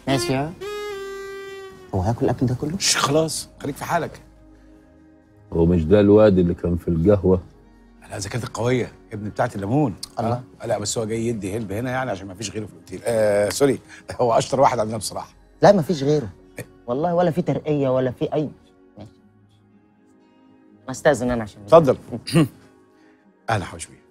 ماشي ها هو هياكل الاكل ده كله؟ شش، خلاص خليك في حالك هو مش ده الواد اللي كان في القهوه انا ذاكرتي القويه ابن بتاعت الليمون الله. آه. لا بس هو جاي يدي هلب هنا يعني عشان ما فيش غيره في الاوتيل آه سوري هو اشطر واحد عندنا بصراحه لا مفيش غيره والله ولا في ترقيه ولا في اي ماشي ما استاذن انا عشان اتفضل اهلا حوش بيه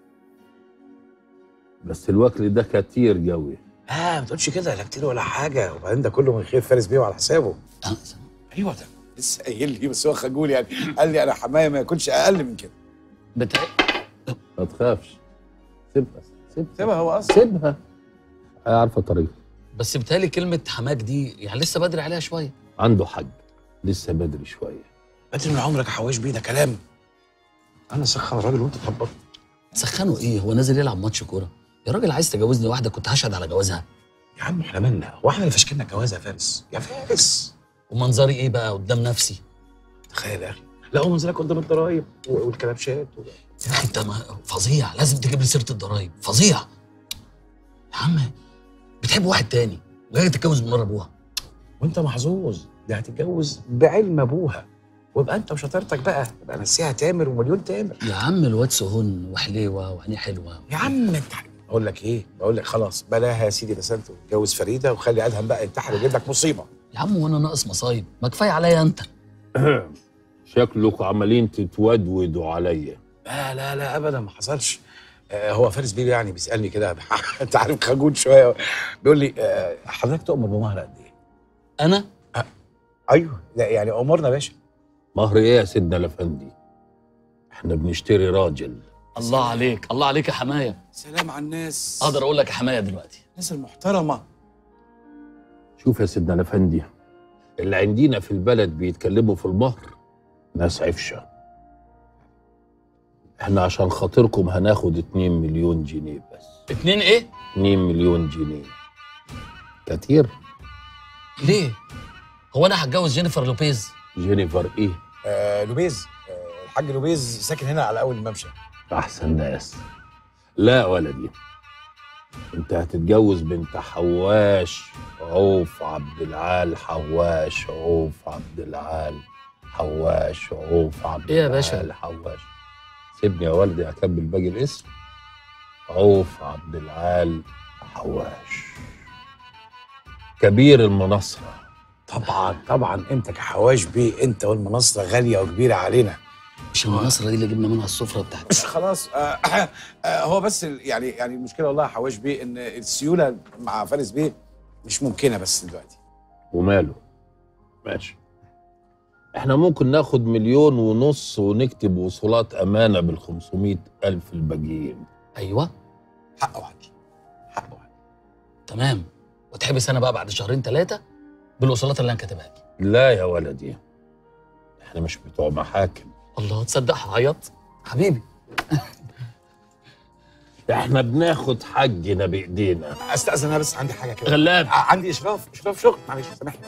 بس الوكل ده كتير قوي اه ما تقولش كده لا كتير ولا حاجه وبعدين ده كله من خير فارس بيه وعلى حسابه ايوه ده لسه قايل لي بس هو خجول يعني قال لي انا حمايه ما ياكلش اقل من كده بتاع ما تخافش سيبها سيبها سيبها هو اصلا سيبها هي عارفه طريقه بس بتهيألي كلمة حماك دي يعني لسه بدري عليها شوية عنده حق لسه بدري شويه بدري من عمرك يا حواش بيه ده كلام انا سخن الراجل وانت تخبط تسخنه ايه هو نازل يلعب ماتش كورة يا راجل عايز تجوزني واحدة كنت هشهد على جوازها يا عم احنا مالنا هو احنا اللي فشكلنا الجواز يا فارس يا فارس ومنظري ايه بقى قدام نفسي تخيل يا اخي لا هو منزلك قدام الضرايب و- والكلبشات و... يا اخي انت ما- فظيع لازم تجيب لي سيرة الضرايب فظيع يا عم بتحب واحد تاني وجاي تتجوز من مرة ابوها وانت محظوظ دي هتتجوز بعلم ابوها ويبقى انت وشطارتك بقى يبقى نسيها تامر ومليون تامر يا عم الواد سهون وحليوة وعينيه حلوة يا عم انت اقول لك ايه بقول لك خلاص بلاها يا سيدي بس انت واتجوز فريده وخلي ادهم بقى ينتحر ويجيب لك مصيبه يا عم وانا ناقص مصايب ما كفايه عليا انت شكلكم عمالين تتودودوا عليا لا لا لا ابدا ما حصلش آه هو فارس بيه يعني بيسالني كده انت عارف خجول شويه بيقول لي آه حضرتك تؤمر بمهر قد ايه؟ انا ايوه لا يعني امرنا يا باشا مهر ايه يا سيدنا الافندي احنا بنشتري راجل الله عليك الله عليك يا حمايه سلام على الناس اقدر اقول لك يا حمايه دلوقتي الناس المحترمه شوف يا سيدنا الافندي اللي عندنا في البلد بيتكلموا في المهر ناس عفشه احنا عشان خاطركم هناخد 2 مليون جنيه بس اتنين ايه 2 مليون جنيه كتير ليه هو انا هتجوز جينيفر لوبيز جينيفر ايه آه لوبيز آه الحاج لوبيز ساكن هنا على اول الممشى احسن ناس لا ولدي انت هتتجوز بنت حواش عوف عبد العال حواش عوف عبد العال حواش عوف عبد إيه يا باشا؟ العال حواش سيبني يا ولدي اكمل باقي الاسم عوف عبد العال حواش كبير المناصره طبعا طبعا انت كحواش بيه انت والمنصه غاليه وكبيره علينا مش المناصره دي اللي جبنا منها السفره بتاعت مش خلاص آه آه هو بس ال- يعني يعني المشكله والله يا حواش بيه ان السيوله مع فارس بيه مش ممكنه بس دلوقتي وماله ماشي احنا ممكن ناخد مليون ونص ونكتب وصولات امانه بال 500 الف الباقيين ايوه حق واحد حق واحد تمام وتحبس انا بقى بعد شهرين ثلاثه بالوصولات اللي انا كاتبها لي لا يا ولدي احنا مش بتوع محاكم الله تصدق هعيط حبيبي احنا بناخد حقنا بايدينا استاذن انا بس عندي حاجه كده غلاب آه، عندي اشراف اشراف شغل معلش سامحني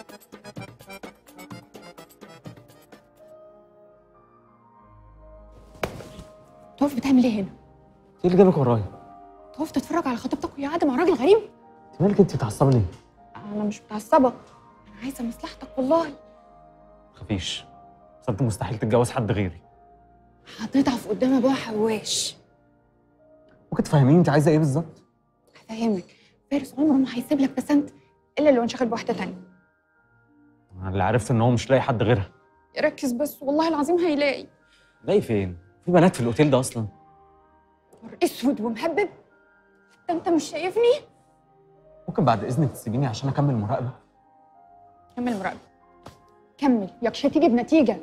تقف بتعمل ايه هنا؟ ايه اللي جابك ورايا؟ تقف تتفرج على خطيبتك وهي قاعده مع راجل غريب؟ انت مالك انت متعصبه ليه؟ انا مش متعصبه انا عايزه مصلحتك والله متخافيش بس انت مستحيل تتجوز حد غيري هتضعف قدام ابوها حواش ممكن تفهميني انت عايزه ايه بالظبط؟ هفهمك فارس عمره ما هيسيب لك بسنت الا لو انشغل بواحده تانية انا اللي عرفت ان هو مش لاقي حد غيرها ركز بس والله العظيم هيلاقي لاقي فين؟ في بنات في الاوتيل ده اصلا نهار اسود ومهبب ده انت مش شايفني ممكن بعد اذنك تسيبيني عشان اكمل مراقبه كمل مراقبه كمل يكش هتيجي بنتيجه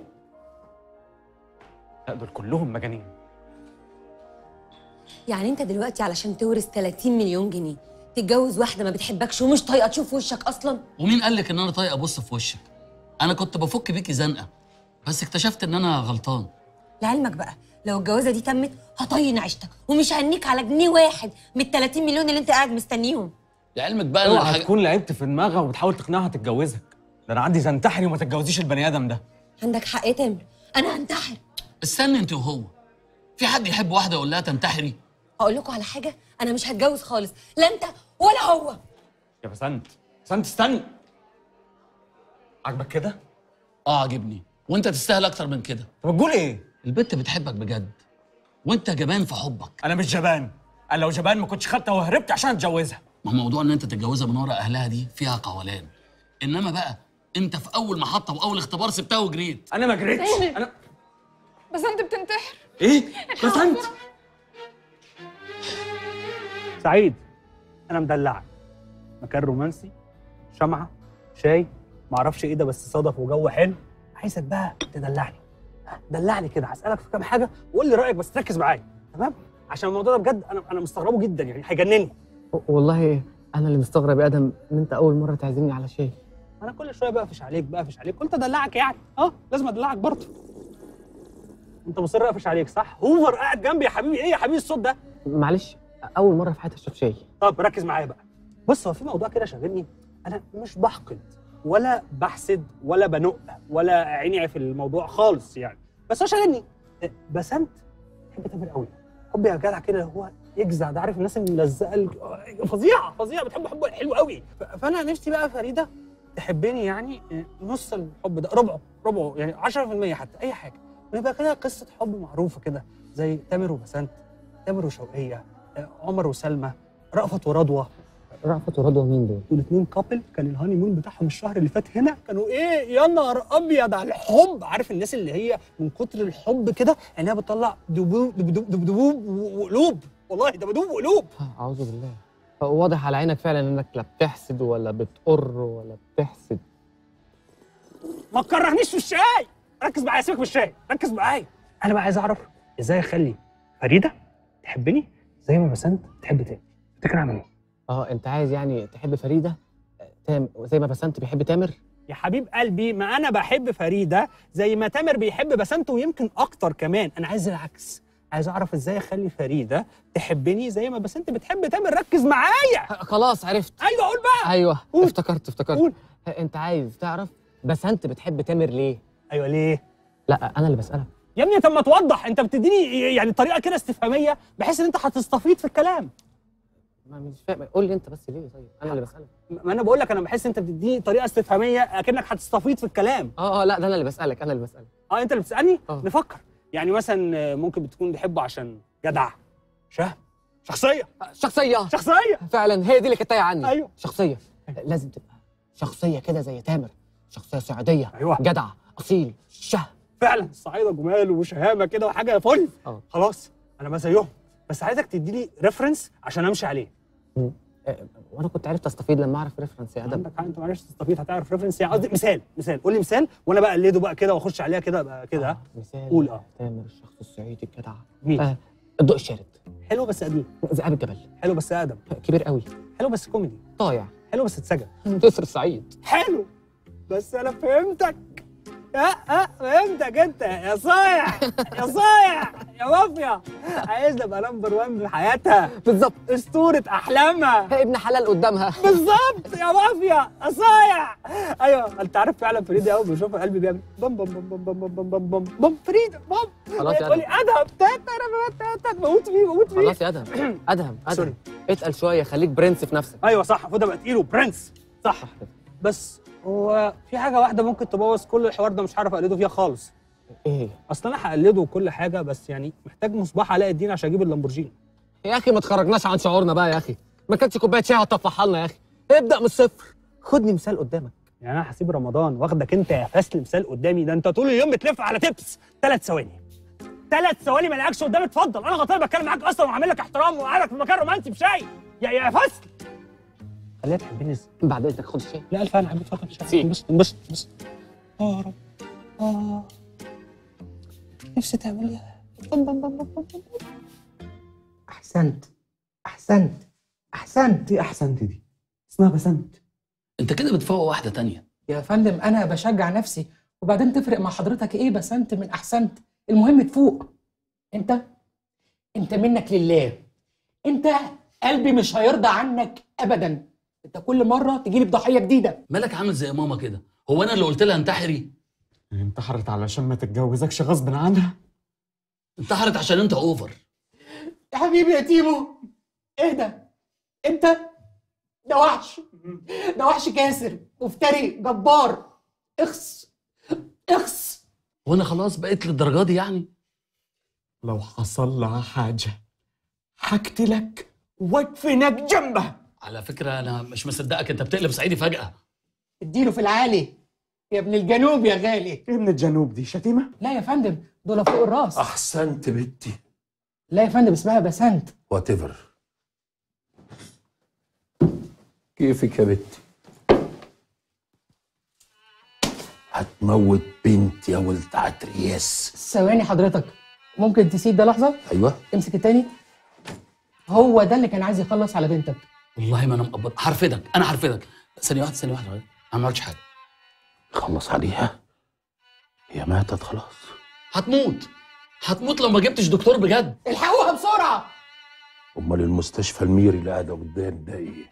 لا دول كلهم مجانين يعني انت دلوقتي علشان تورث 30 مليون جنيه تتجوز واحده ما بتحبكش ومش طايقه تشوف وشك اصلا ومين قال لك ان انا طايق ابص في وشك انا كنت بفك بيكي زنقه بس اكتشفت ان انا غلطان لعلمك بقى لو الجوازه دي تمت هطين عيشتك ومش هنيك على جنيه واحد من ال 30 مليون اللي انت قاعد مستنيهم لعلمك بقى انا اوعى الحاجة... تكون لعبت في دماغها وبتحاول تقنعها تتجوزك ده انا عندي تنتحري وما تتجوزيش البني ادم ده عندك حق يا تامر انا هنتحر استنى انت وهو في حد يحب واحده يقول لها تنتحري اقول لكم على حاجه انا مش هتجوز خالص لا انت ولا هو يا بسنت بسنت استني عاجبك كده؟ اه عاجبني وانت تستاهل اكتر من كده طب تقول ايه؟ البت بتحبك بجد وانت جبان في حبك انا مش جبان انا لو جبان ما كنتش خدتها وهربت عشان اتجوزها ما هو موضوع ان انت تتجوزها من ورا اهلها دي فيها قولان انما بقى انت في اول محطه واول اختبار سبتها وجريت انا ما جريتش سامر. انا بس انت بتنتحر ايه؟ بس انت سعيد انا مدلعك مكان رومانسي شمعة شاي معرفش ايه ده بس صدف وجو حلو عايزك بقى تدلعني دلعني كده هسألك في كام حاجة وقول لي رأيك بس تركز معايا تمام عشان الموضوع ده بجد انا انا مستغربه جدا يعني هيجنني والله انا اللي مستغرب يا ادم ان انت اول مره تعزمني على شيء انا كل شويه بقفش عليك بقفش عليك قلت ادلعك يعني اه لازم ادلعك برضه انت مصر اقفش عليك صح هوفر قاعد جنبي يا حبيبي ايه يا حبيبي الصوت ده معلش اول مره في حياتي اشرب شاي طب ركز معايا بقى بص هو في موضوع كده شاغلني انا مش بحقد ولا بحسد ولا بنق ولا عيني في الموضوع خالص يعني بس هو شاغلني إيه، بسنت بحب تامر قوي حب يا جدع كده اللي هو يجزع ده عارف الناس الملزقه ال- فظيعه فظيعه بتحب حب حلو قوي ف- فانا نفسي بقى فريده تحبني يعني إيه، نص الحب ده ربعه ربعه يعني 10% حتى اي حاجه ويبقى كده قصه حب معروفه كده زي تامر وبسنت تامر وشوقيه آه، عمر وسلمى رأفت ورضوى رأفت ورضوى مين دول؟ دول اتنين كابل كان الهاني مون بتاعهم الشهر اللي فات هنا كانوا ايه يا نهار ابيض على الحب عارف الناس اللي هي من كتر الحب كده عينيها بتطلع دبوب دبدوب دبدوب وقلوب والله دبدوب وقلوب اعوذ بالله واضح على عينك فعلا انك لا بتحسد ولا بتقر ولا بتحسد ما تكرهنيش في الشاي ركز معايا سيبك من الشاي ركز معايا انا بقى عايز اعرف ازاي اخلي فريده تحبني زي ما بسنت تحب تاني تفتكر اعمل ايه اه انت عايز يعني تحب فريده آه، تام زي ما بسنت بيحب تامر يا حبيب قلبي ما انا بحب فريده زي ما تامر بيحب بسنت ويمكن اكتر كمان انا عايز العكس عايز اعرف ازاي اخلي فريده تحبني زي ما بسنت بتحب تامر ركز معايا آه، خلاص عرفت ايوه قول بقى ايوه قول. افتكرت افتكرت قول. آه، انت عايز تعرف بسنت بتحب تامر ليه ايوه ليه لا انا اللي بسالك يا ابني طب ما توضح انت بتديني يعني طريقه كده استفهاميه بحيث ان انت هتستفيض في الكلام ما مش فاهم قول لي انت بس ليه طيب انا اللي بسالك ما انا بقول لك انا بحس انت بتديني طريقه استفهاميه اكنك هتستفيض في الكلام اه اه لا ده انا اللي بسالك انا اللي بسالك اه انت اللي بتسالني آه. نفكر يعني مثلا آه، ممكن بتكون بتحبه عشان جدع شهم شخصيه آه، شخصيه شخصيه فعلا هي دي اللي كانت تايه عني ايوه شخصيه لازم تبقى شخصيه كده زي تامر شخصيه صعيديه ايوه جدع اصيل شه فعلا الصعايده جمال وشهامه كده وحاجه فل اه. خلاص انا ما زيهم بس عايزك تدي لي ريفرنس عشان امشي عليه آه، وانا كنت عرفت استفيد لما اعرف ريفرنس يا ادم عندك حق انت معلش تستفيد هتعرف ريفرنس يعني قصدي مثال مثال قول لي مثال وانا بقى اقلده بقى كده واخش عليها كده بقى كده آه، مثال قول اه تامر الشخص الصعيدي الجدع مين آه، الضوء الشارد حلو بس قديم ذئاب الجبل حلو بس اقدم كبير قوي حلو بس كوميدي طايع حلو بس اتسجن نسر الصعيد حلو بس انا فهمتك اه اه فهمتك انت يا صايع يا صايع يا مافيا عايز ابقى نمبر 1 في حياتها بالظبط اسطوره احلامها ابن حلال قدامها بالظبط يا مافيا يا صايع ايوه انت عارف فعلا فريده اول ما بشوفها قلبي بيعمل بم بم بم بم بم بم بم بم بم فريده بم خلاص يا تقول لي ادهم تات انا بموت- بموت فيه بموت فيه خلاص يا ادهم ادهم سوري. ادهم اتقل شويه خليك برنس في نفسك ايوه صح المفروض ابقى تقيل وبرنس صح صح كده بس هو في حاجه واحده ممكن تبوظ كل الحوار ده مش هعرف اقلده فيها خالص ايه هي؟ اصل انا هقلده وكل حاجه بس يعني محتاج مصباح علاء الدين عشان اجيب اللامبورجيني يا اخي ما تخرجناش عن شعورنا بقى يا اخي ما كانتش كوبايه شاي هتطفحها لنا يا اخي ابدا من الصفر خدني مثال قدامك يعني انا هسيب رمضان واخدك انت يا فاسل مثال قدامي ده انت طول اليوم بتلف على تبس ثلاث ثواني ثلاث ثواني ما لقاكش قدامي اتفضل انا غلطان بتكلم معاك اصلا وعامل لك احترام وقاعدك في مكان رومانسي بشاي يا يا فاسل خليها تحبني ازاي بعد اذنك خد الشاي لا الف انا حبيبي اتفضل سيب. شاي انبسط انبسط انبسط اه يا رب اه نفسي تعمل لي احسنت احسنت احسنت دي احسنت دي اسمها بسنت انت كده بتفوق واحده تانية يا فندم انا بشجع نفسي وبعدين تفرق مع حضرتك ايه بسنت من احسنت المهم تفوق انت انت منك لله انت قلبي مش هيرضى عنك ابدا انت كل مره تجيلي بضحيه جديده مالك عامل زي ماما كده هو انا اللي قلت لها انتحري انتحرت علشان ما تتجوزكش غصب عنها انتحرت عشان انت اوفر يا حبيبي يا تيمو اهدى انت ده وحش ده وحش كاسر مفتري جبار اخس اخس وانا خلاص بقيت للدرجه دي يعني لو حصل لها حاجة هقتلك وادفنك جنبها على فكره انا مش مصدقك انت بتقلب صعيدي فجاه اديله في العالي يا ابن الجنوب يا غالي ايه من الجنوب دي شتيمه لا يا فندم دول فوق الراس احسنت بنتي لا يا فندم اسمها بسنت وات ايفر كيفك يا بنتي هتموت بنتي يا ولد عترياس ثواني حضرتك ممكن تسيب ده لحظة ايوه امسك التاني هو ده اللي كان عايز يخلص على بنتك والله ما انا مقبض هرفدك انا هرفدك ثانيه واحده ثانيه واحده انا ما عملتش حاجه خلص عليها هي ماتت خلاص هتموت هتموت لو ما جبتش دكتور بجد الحقوها بسرعة امال المستشفى الميري اللي قاعده قدام ده ايه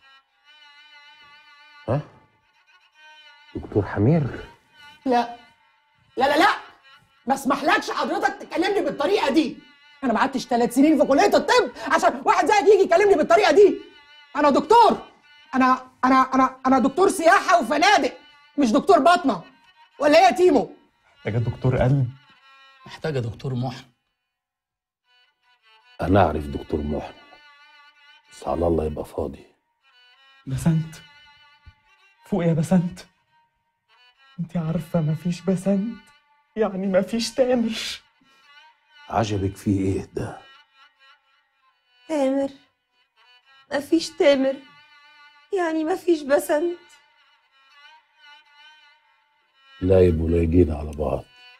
ها دكتور حمير لا لا لا لا ما اسمحلكش حضرتك تكلمني بالطريقة دي انا ما قعدتش ثلاث سنين في كلية الطب عشان واحد زيك يجي يكلمني بالطريقة دي انا دكتور انا انا انا انا دكتور سياحة وفنادق مش دكتور باطنة ولا ايه يا تيمو محتاجه دكتور قلب محتاجه دكتور محن انا اعرف دكتور محن بس على الله يبقى فاضي بسنت فوق يا بسنت انت عارفه مفيش بسنت يعني مفيش تامر عجبك فيه ايه ده تامر مفيش تامر يعني مفيش بسنت لا يبقوا لايقين على بعض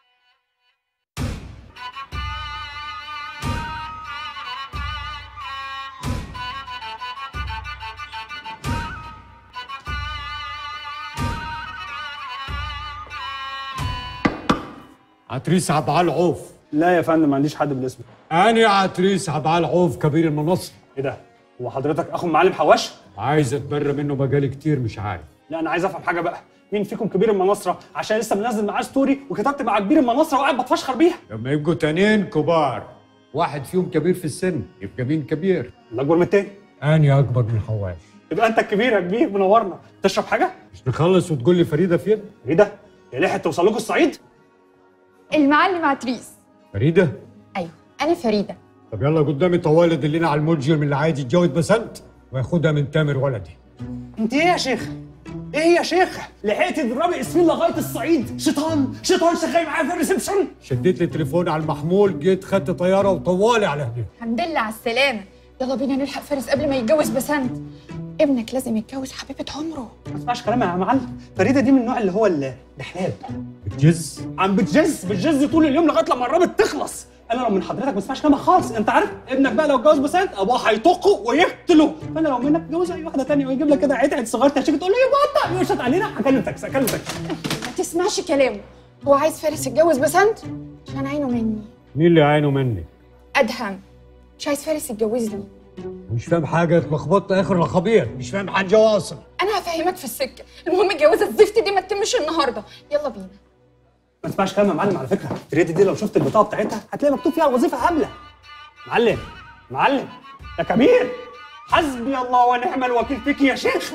عتريس عبعال عوف لا يا فندم ما عنديش حد بالاسم أنا عتريس عبعال عوف كبير المنصة ايه ده هو حضرتك اخو معلم حواش عايز اتبرى منه بقالي كتير مش عارف لا انا عايز افهم حاجه بقى مين فيكم كبير المناصره عشان لسه منزل معاه ستوري وكتبت مع كبير المناصره وقاعد بتفشخر بيها لما يبقوا تانيين كبار واحد فيهم كبير في السن يبقى مين كبير الاكبر من التاني أنا أكبر من حواش يبقى انت الكبير يا كبير منورنا تشرب حاجه مش نخلص وتقول لي فريدة فين ايه ده يا لحقت توصل لكم الصعيد المعلم عتريس فريدة ايوه انا فريده طب يلا قدامي طوال دلنا على المجرم اللي عايز يتجوز بسنت وياخدها من تامر ولدي انت ايه يا شيخ ايه يا شيخ لحقت تضربي اسمين لغايه الصعيد شيطان شيطان شغال معايا في الريسبشن شديت لي التليفون على المحمول جيت خدت طياره وطوالي على هنا الحمد لله على السلامه يلا بينا نلحق فارس قبل ما يتجوز بسنت ابنك لازم يتجوز حبيبه عمره ما تسمعش كلامها يا معلم فريده دي من النوع اللي هو الدحلاب بتجز عم بتجز بتجز طول اليوم لغايه لما الرابط تخلص انا لو من حضرتك ما تسمعش كلامها خالص انت عارف ابنك بقى لو اتجوز بسنت ابوه هيطقه ويقتله فانا لو منك اتجوز اي واحده تانية ويجيب لك كده عتعه صغيره تشيك تقول له يا بطه يشط علينا هكلم تاكسي هكلم تاكسي ما تسمعش كلامه هو عايز فارس يتجوز بسنت عشان عينه مني مين اللي عينه مني ادهم مش عايز فارس يتجوزني مش فاهم حاجه اتلخبطت اخر الخبير مش فاهم حاجه واصل انا هفهمك في السكه المهم الجوازه الزفت دي ما تتمش النهارده يلا بينا ما تسمعش كلام يا معلم على فكره فريده دي لو شفت البطاقه بتاعتها هتلاقي مكتوب فيها وظيفه هامله معلم معلم يا كبير حسبي الله ونعم الوكيل فيك يا شيخ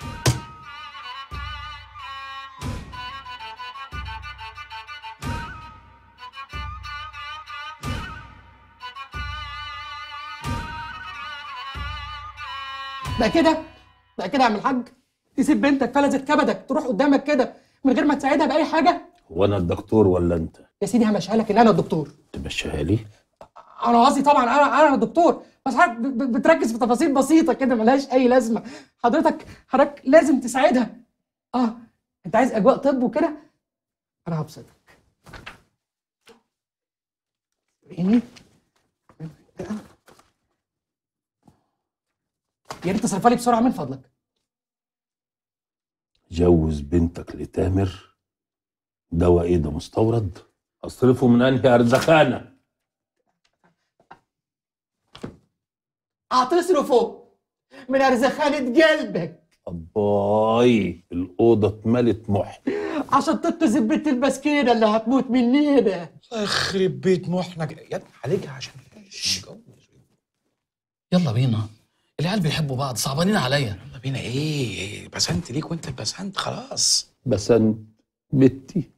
بقى كده بقى كده يا عم الحاج تسيب بنتك فلذت كبدك تروح قدامك كده من غير ما تساعدها باي حاجه هو انا الدكتور ولا انت يا سيدي همشيها لك ان انا الدكتور تمشيها لي انا قصدي طبعا انا انا الدكتور بس حضرتك ب- ب- بتركز في تفاصيل بسيطه كده ملهاش اي لازمه حضرتك حضرتك لازم تساعدها اه انت عايز اجواء طب وكده انا هبسطك يعني يا ريت تصرفها لي بسرعه من فضلك جوز بنتك لتامر دواء ايه ده مستورد اصرفه من انهي ارزخانه هتصرفه من ارزخانه قلبك باي الاوضه اتملت محن عشان تنقذ البنت المسكينه اللي هتموت مننا الله يخرب بيت محنك يا ابني عليك عشان يلا بينا العيال بيحبوا بعض صعبانين عليا يلا بينا ايه بسنت ليك وانت البسنت خلاص بسنت بنتي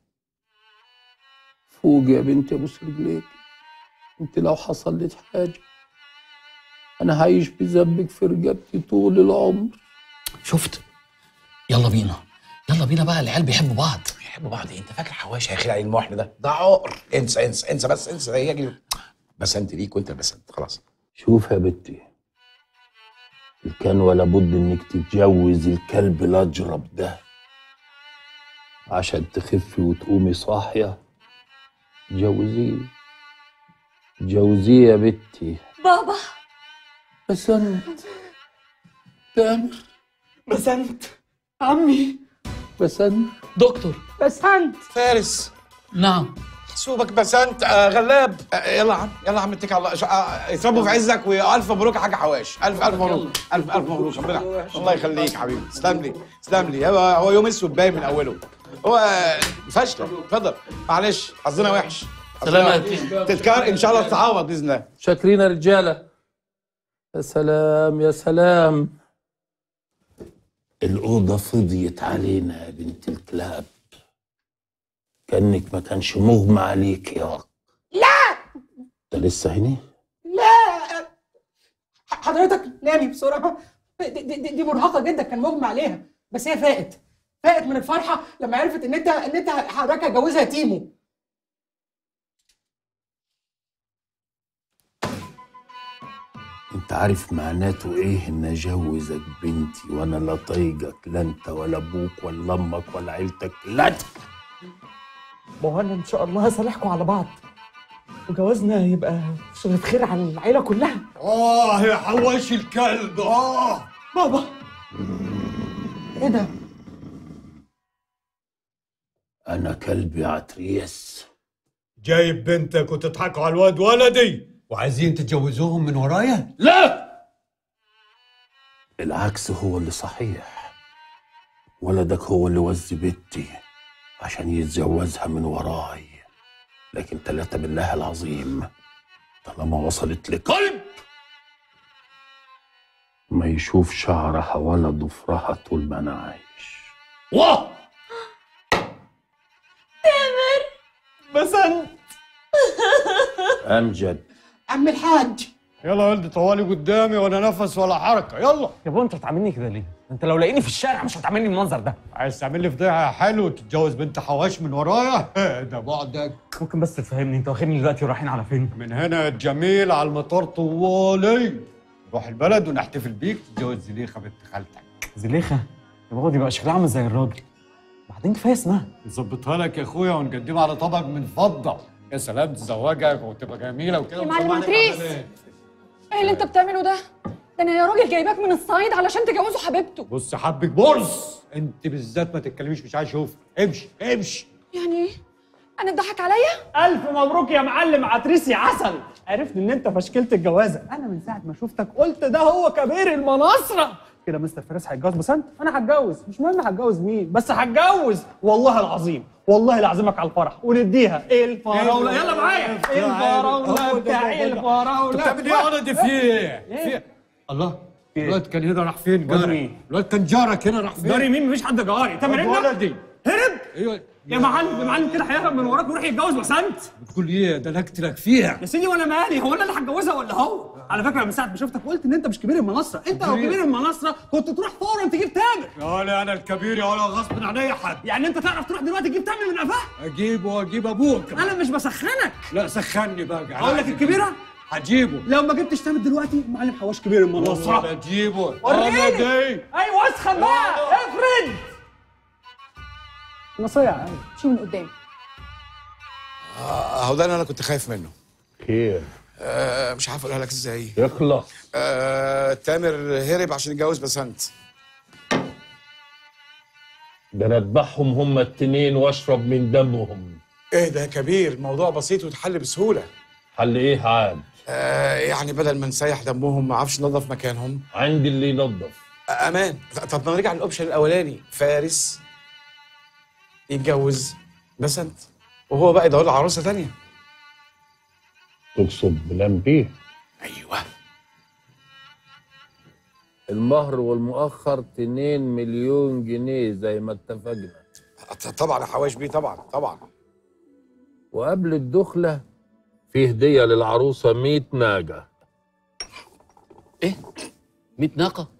فوق يا بنتي ابوس رجليك انت لو حصل لك حاجه انا هعيش بذنبك في رقبتي طول العمر شفت يلا بينا يلا بينا بقى العيال بيحبوا بعض بيحبوا بعض إيه؟ انت فاكر حواش هيخيل عليه المحن ده ده عقر انسى انسى انسى بس انسى هي يجري بس انت ليك وانت بسنت خلاص شوف يا بنتي كان ولا بد انك تتجوزي الكلب الاجرب ده عشان تخفي وتقومي صاحيه جوزيه جوزيه يا بنتي بابا بسنت تامر بسنت عمي بسنت دكتور بسنت فارس نعم سوبك بسنت آه غلاب آه يلا يا عم يلا يا عم اتكل على الله ش- آه يتربوا في عزك والف مبروك يا حاج حواش الف الف مبروك الف الف مبروك ربنا الله يخليك يا حبيبي تسلم لي تسلم لي هو هو يوم اسود باين من اوله هو فشل اتفضل معلش حظنا وحش حظنا سلامات. وحش. تتكار ان شاء الله تتعوض باذن الله شاكرين يا رجاله يا سلام يا سلام الأوضة فضيت علينا يا بنت الكلاب كأنك ما كانش مغمى عليك يا لا ده لسه هنا لا حضرتك نامي بسرعه دي, دي, دي, دي مرهقه جدا كان مغمى عليها بس هي فاقت فاقت من الفرحه لما عرفت ان انت ان انت حضرتك هتجوزها تيمو انت عارف معناته ايه ان اجوزك بنتي وانا لا طايقك لا انت ولا ابوك ولا امك ولا عيلتك لا ما هو انا ان شاء الله هصالحكم على بعض وجوازنا يبقى شغلة خير على العيله كلها اه يا حواش الكلب اه بابا ايه ده انا كلبي عتريس جايب بنتك وتضحكوا على الواد ولدي وعايزين تتجوزوهم من ورايا لا العكس هو اللي صحيح ولدك هو اللي وزي بنتي عشان يتجوزها من وراي لكن ثلاثة بالله العظيم طالما وصلت لقلب ما يشوف شعرها ولا ضفرها طول ما انا عايش واه تامر بسنت امجد عم الحاج يلا يا ولدي طوالي قدامي وانا نفس ولا حركه يلا يا بابا انت بتعاملني كده ليه؟ انت لو لاقيني في الشارع مش هتعاملني المنظر ده عايز تعمل لي فضيحه حلو وتتجوز بنت حواش من ورايا ده بعدك ممكن بس تفهمني انت واخدني دلوقتي ورايحين على فين؟ من هنا يا جميل على المطار طوالي نروح البلد ونحتفل بيك تتجوز زليخه بنت خالتك زليخه يا بابا دي بقى شكلها عامل زي الراجل بعدين كفايه اسمها نظبطها لك يا اخويا ونقدمها على طبق من فضه يا سلام تزوجك وتبقى جميله وكده يا معلم وتسمعني عتريس. كمان. ايه اللي انت بتعمله ده؟ ده انا يا راجل جايباك من الصعيد علشان تجوزه حبيبته بص يا حبك بص انت بالذات ما تتكلميش مش عايز اشوفك امشي امشي يعني ايه؟ انا اتضحك عليا؟ الف مبروك يا معلم عتريس يا عسل عرفت ان انت فشكلت الجوازه انا من ساعه ما شفتك قلت ده هو كبير المناصره كده مستر فارس هيتجوز بسنت انا هتجوز مش مهم هتجوز مين بس هتجوز والله العظيم والله لعزمك على الفرح ونديها الفراوله يلا معايا الفراوله بتاع الفراوله انت بتعمل ايه يا ولدي في ايه؟ في إيه؟ الله الواد كان هنا راح فين واد جاري مين؟ الواد كان جارك هنا راح فين جاري مين مفيش حد جاري انت واد مرنك ولدي هرب ايوه يا معلم يا معلم كده هيهرب من وراك ويروح يتجوز بسنت بتقول ايه ده انا اقتلك فيها يا سيدي وانا مالي هو انا اللي هتجوزها ولا هو؟ على فكره من ساعه ما شفتك قلت ان انت مش كبير المنصه، انت لو كبير المنصه كنت تروح فورا تجيب تامر. يا ولا انا الكبير يا ولا غصب عن اي حد يعني انت تعرف تروح دلوقتي تجيب تامر من قفاه؟ اجيبه واجيب ابوك انا مش بسخنك. لا سخني بقى اقول لك الكبيره؟ هجيبه لو ما جبتش تامر دلوقتي معلم حواش كبير والله المنصه. اجيبه وريني. انا دي ايوه اسخن بقى افرد. نصيحه ايوه شو من قدام آه، اهو ده اللي انا كنت خايف منه خير آه مش عارف اقولها لك ازاي يخلص آه تامر هرب عشان يتجوز بسنت ده انا اذبحهم هما التنين واشرب من دمهم ايه ده يا كبير موضوع بسيط وتحل بسهوله حل ايه عاد آه يعني بدل ما نسيح دمهم ما اعرفش ننظف مكانهم عندي اللي ينظف آه امان طب نرجع للاوبشن الاولاني فارس يتجوز بسنت وهو بقى يدور له عروسه تانية تقصد بلان بيه ايوه المهر والمؤخر 2 مليون جنيه زي ما اتفقنا طبعا يا حواش بيه طبعا طبعا وقبل الدخلة في هدية للعروسة 100 ناجة ايه 100 ناقه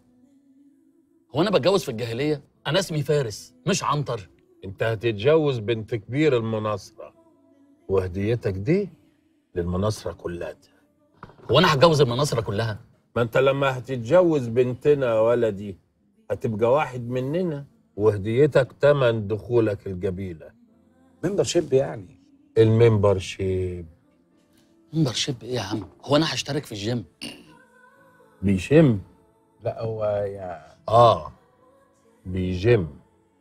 هو انا بتجوز في الجاهليه انا اسمي فارس مش عنتر انت هتتجوز بنت كبير المناصرة وهديتك دي للمناصرة كلها هو انا هتجوز المناصره كلها ما انت لما هتتجوز بنتنا يا ولدي هتبقى واحد مننا وهديتك تمن دخولك الجبيلة ممبر شيب يعني الممبر شيب ممبر شيب ايه يا عم هو انا هشترك في الجيم بيشم لا هو يا اه بيجم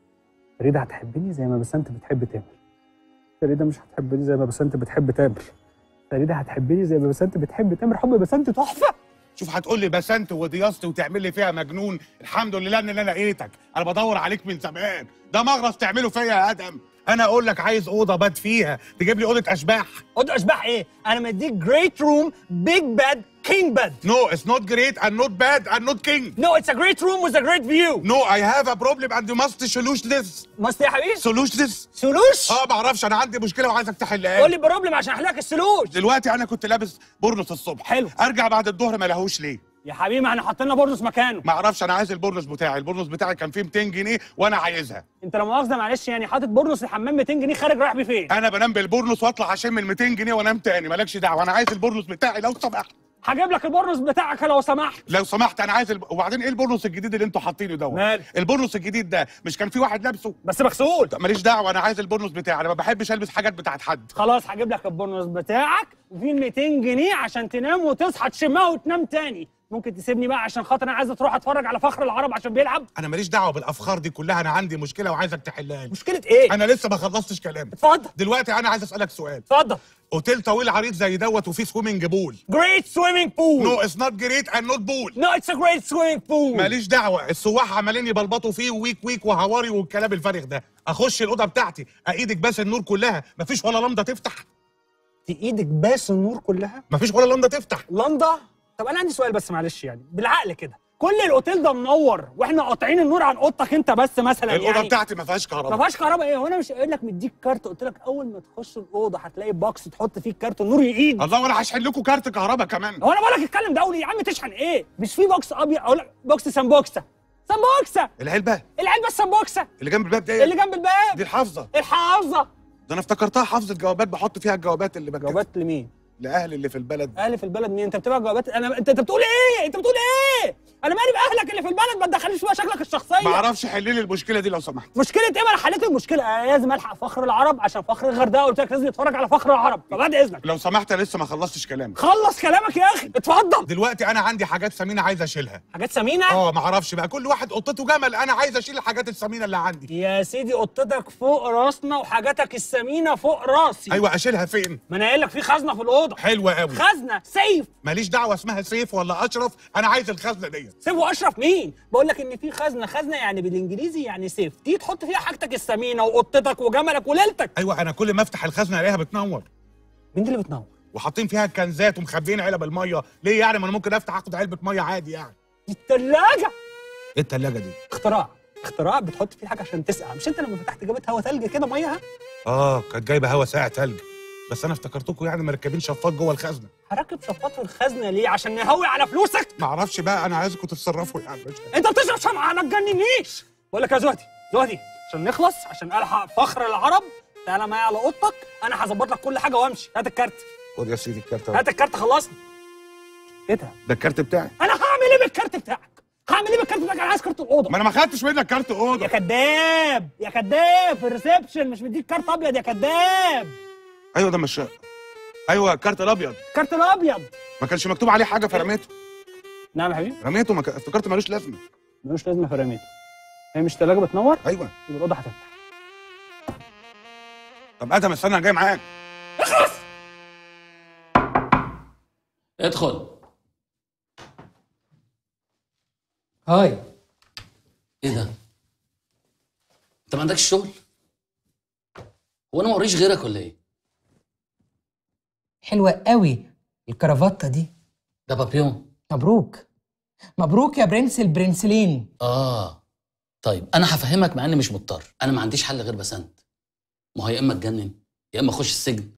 فريده هتحبني زي ما بسنت بتحب تامر فريده مش هتحبني زي ما بسنت بتحب تامر فريده هتحبني زي ما بسنت بتحب تامر حب بسنت تحفه شوف هتقول لي بسنت ودياستي وتعمل لي فيها مجنون الحمد لله ان انا لقيتك انا بدور عليك من زمان ده مغرز تعمله فيا يا ادم انا اقول لك عايز اوضه بات فيها تجيب لي اوضه اشباح اوضه اشباح ايه انا مديك جريت روم بيج باد كينج باد نو اتس نوت جريت اند نوت باد اند نوت كينج نو اتس ا جريت روم وذ ا جريت فيو نو اي هاف ا بروبلم اند يو ماست سولوش ذس ماست يا حبيبي سولوش ذس سلوش اه ما اعرفش انا عندي مشكله وعايزك تحلها قول لي بروبلم عشان احل لك السلوش دلوقتي انا كنت لابس بورنوس الصبح حلو. ارجع بعد الظهر ما لهوش ليه يا حبيبي ما احنا حاطين لنا بورنوس مكانه ما اعرفش انا عايز البورنوس بتاعي البورنوس بتاعي كان فيه 200 جنيه وانا عايزها انت لا مؤاخذه معلش يعني حاطط بورنوس الحمام 200 جنيه خارج رايح بيه فين انا بنام بالبورنوس واطلع اشم ال 200 جنيه وانام تاني مالكش دعوه انا عايز البورنوس بتاعي لو سمحت هجيب لك البورنوس بتاعك لو سمحت لو سمحت انا عايز الب... وبعدين ايه البورنوس الجديد اللي انتوا حاطينه دوت مال؟ البورنوس الجديد ده مش كان في واحد لابسه بس مغسول ماليش دعوه انا عايز البورنوس بتاعي انا ما بحبش البس حاجات بتاعت حد خلاص هجيب لك البورنوس بتاعك وفي 200 جنيه عشان تنام وتصحى تشمها وتنام تاني ممكن تسيبني بقى عشان خاطر انا عايز تروح اتفرج على فخر العرب عشان بيلعب انا ماليش دعوه بالافخار دي كلها انا عندي مشكله وعايزك تحلها لي مشكله ايه انا لسه ما خلصتش كلامي اتفضل دلوقتي انا عايز اسالك سؤال اتفضل اوتيل طويل عريض زي دوت وفيه سويمنج بول جريت سويمنج بول نو اتس نوت جريت اند نوت بول نو اتس ا جريت سويمنج بول ماليش دعوه السواح عمالين يبلبطوا فيه ويك ويك وهواري والكلام الفارغ ده اخش الاوضه بتاعتي ايدك بس النور كلها مفيش ولا لمضه تفتح في ايدك باس النور كلها مفيش ولا لمضه تفتح لندا طب انا عندي سؤال بس معلش يعني بالعقل كده كل الاوتيل ده منور واحنا قاطعين النور عن اوضتك انت بس مثلا الاوضه يعني بتاعتي ما فيهاش ما كهرباء فيهاش كهرباء ايه وانا مش قايل لك مديك كارت قلت لك اول ما تخش الاوضه هتلاقي بوكس تحط فيه الكارت النور يقيد الله وانا هشحن لكم كارت كهرباء كمان هو انا بقول لك اتكلم دولي يا عم تشحن ايه مش في بوكس ابيض اقول لك بوكس سمبوكسه سمبوكسه العلبه العلبه السمبوكسه اللي جنب الباب ده اللي ايه جنب الباب دي الحافظه الحافظه ده انا افتكرتها حافظه جوابات بحط فيها الجوابات اللي بكتبها جوابات لمين لاهلي اللي في البلد اهلي في البلد مين انت بتبقى جوابات انا انت انت بتقول ايه انت بتقول ايه انا مالي باهلك اللي في البلد ما تدخليش فيها شكلك الشخصيه ما اعرفش حل لي المشكله دي لو سمحت مشكله ايه ما انا حليت المشكله انا لازم الحق فخر العرب عشان فخر الغردقه قلت لك لازم نتفرج على فخر العرب فبعد اذنك لو سمحت انا لسه ما خلصتش كلامي خلص كلامك يا اخي اتفضل دلوقتي انا عندي حاجات ثمينه عايز اشيلها حاجات ثمينه اه ما اعرفش بقى كل واحد قطته جمل انا عايز اشيل الحاجات الثمينه اللي عندي يا سيدي قطتك فوق راسنا وحاجاتك الثمينه فوق راسي ايوه اشيلها فين ما انا قايل لك في خزنه في الاوضه حلوه قوي خزنه سيف ماليش دعوه اسمها سيف ولا اشرف انا عايز الخزنه ديت سيف واشرف مين بقول لك ان في خزنه خزنه يعني بالانجليزي يعني سيف دي تحط فيها حاجتك الثمينه وقطتك وجملك وليلتك ايوه انا كل ما افتح الخزنه الاقيها بتنور مين اللي بتنور وحاطين فيها كنزات ومخبيين علب الميه ليه يعني ما انا ممكن افتح اخد علبه ميه عادي يعني دي الثلاجه ايه التلاجه دي اختراع اختراع بتحط فيه حاجه عشان تسقع مش انت لما فتحت جابت هوا ثلج كده ميه ها اه كانت جايبه هوا ساقع تلج بس انا افتكرتكم يعني مركبين شفاط جوه الخزنه هركب شفاط في الخزنه ليه عشان نهوي على فلوسك ما اعرفش بقى انا عايزكم تتصرفوا يعني مش انت بتشرب شمعة ما تجننيش بقول لك يا زهدي زهدي عشان نخلص عشان الحق فخر العرب تعالى معايا على اوضتك انا هظبط لك كل حاجه وامشي هات الكارت خد يا سيدي الكارت أهو. هات الكارت خلصني ايه ده ده الكارت بتاعي انا هعمل ايه بالكارت بتاعك هعمل ايه بالكارت بتاعك انا عايز كارت الاوضه ما انا ما خدتش منك كارت اوضه يا كداب يا كداب في الريسبشن مش مديك كارت ابيض يا كداب ايوه ده مش ايوه الكارت الابيض كارت الابيض ما كانش مكتوب عليه حاجه فرميته نعم يا حبيبي رميته ما ك... افتكرت ملوش لازمه ملوش لازمه في رميته هي مش ثلاجه بتنور ايوه يبقى الاوضه هتفتح طب ادم استنى انا جاي معاك ادخل هاي ايه ده انت ما عندكش شغل هو انا موريش غيرك ولا ايه حلوة قوي الكرافتة دي ده بابيون مبروك مبروك يا برنس البرنسلين اه طيب انا هفهمك مع اني مش مضطر انا ما عنديش حل غير بسنت ما هو يا اما اتجنن يا اما اخش السجن